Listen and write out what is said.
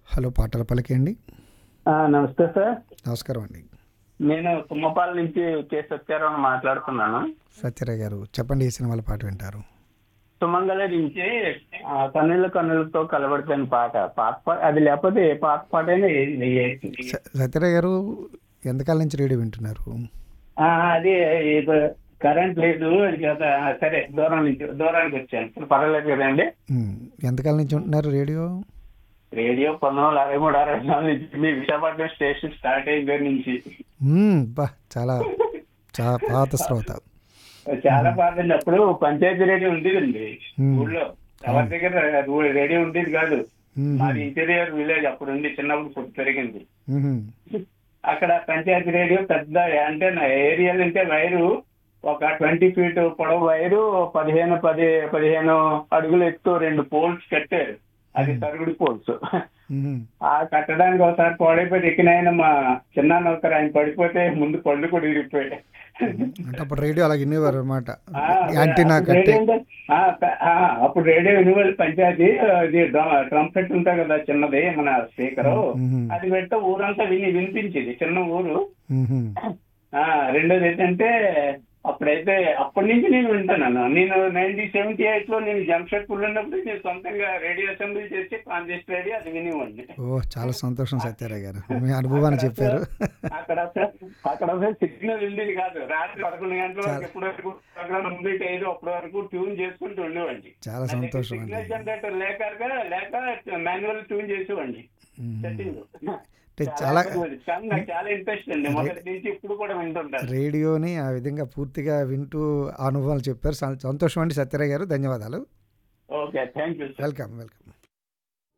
Hello పాటల పలికేయండి ఆ, నమస్తే సార్ నమస్కారం అండి నేను తుమ్మపాల నుంచి కె సత్యారావు మాట్లాడుతున్నాను సత్యరాయ్ గారు చెప్పండి ఏ సినిమాల పాట వింటారు సుమంగళ నుంచి ఆ, కన్నుల కన్నులతో కలబడుతున్న పాట పాత పా- అది లేకపోతే ఏ పాత పాట అయినా ఏ- వేయచ్చు. స- సత్యరాయ్ గారు ఎంతకాలం నుంచి రేడియో వింటున్నారు ఆ, అది ఇప్పుడు కరెంట్ లేదు అది కదా ఆ, సరే దూరం నుంచి దూరానికి వచ్చాను ఇప్పుడు పర్వాలేదు కదండి ఉమ్, ఎంతకాలం నుంచి ఉంటున్నారు రేడియో రేడియో పంతొమ్మిది వందల అరవై మూడు అరవై నాలుగు నుంచి మీ విశాఖపట్నం స్టేషన్ స్టార్ట్ అయిన దగ్గర నుంచి ఉమ్, బా చాలా చాలా పాత శ్రోత చాలా బాగుంది అప్పుడు పంచాయతీ రేడియో ఉండేదండి Hmm. ఊళ్ళో ఎవరి దగ్గర రు- రేడియో ఉండేది కాదు ఉమ్, మాది ఇంటీరియర్ విలేజ్ అప్పుడు ఉంది చిన్నప్పుడు పుట్టి పెరిగింది ఉమ్, అక్కడ పంచాయతీ రేడియో పెద్ద అంటే నా ఏరియా అంటే వైరు ఒక ట్వంటీ ఫీట్ పొడవు వైరు పదిహేను పది పదిహేను అడుగులు ఎత్తు రెండు పోల్స్ కట్టారు అది తరుగుడు పోల్స్ ఉమ్, ఆ కట్టడానికి ఒకసారి పాడైపోయి ఎక్కినాయన మా చిన్న ఒకరు ఆయన పడిపోతే ముందు పళ్ళు కూడా ఇరిగిపోయాయి అంటే అప్పుడు రేడియో అలా వినేవారు అనమాట ఆ, యాంటీనా అప్పుడు కట్టి రేడియో ఉంటే- ఆ, ప- ఆ, అప్పుడు రేడియో వినివల్ పంచాయతీ ఇది ట్రంపెట్ ఉంటుంది కదా చిన్నది మన స్పీకర్ ఉమ్, అది పెడితే ఊరంతా విని వినిపించేది చిన్న ఊరు ఉమ్, ఆ రెండోది ఏంటంటే అప్పుడైతే అప్పటి నుంచి నేను వింటున్నాను నేను నైన్టీన్ సెవెంటీ ఎయిట్ లో నేను జంషెడ్పూర్ ఉన్నప్పుడు నేను సొంతంగా రేడియో అసెంబ్లీ చేసి కాంగ్రెస్ రేడియో అది వినివ్వండి ఓ చాలా సంతోషం సత్యరాయ్ గారు మీ అనుభవాన్ని చెప్పారు అక్కడ అసలు- అక్కడ అసలు సిగ్నల్ ఉండేది కాదు రాత్రి పదకొండు గంటల వరకు ఎప్పటి వరకు ప్రోగ్రామ్ కంప్లీట్ అయ్యేది అప్పటి వరకు ట్యూన్ చేసుకుంటూ ఉండేవాడి చాలా సంతోషం అండి సిగ్నల్ జనరేటర్ లేక లేక మాన్యువల్ ట్యూన్ చేసేవాడి ఉమ్, సెట్టింగ్ అంటే చాలా కానీ నాకు చాలా ఇంట్రెస్ట్ అండి మొదటి నుంచి ఇప్పుడు కూడా వింటుంటాను రేడియోని ఆ విధంగా పూర్తిగా వింటూ ఆ అనుభవాలు చెప్పారు సం- సంతోషం అండి సత్యరాయ్ గారు ధన్యవాదాలు okay thank you welcome welcome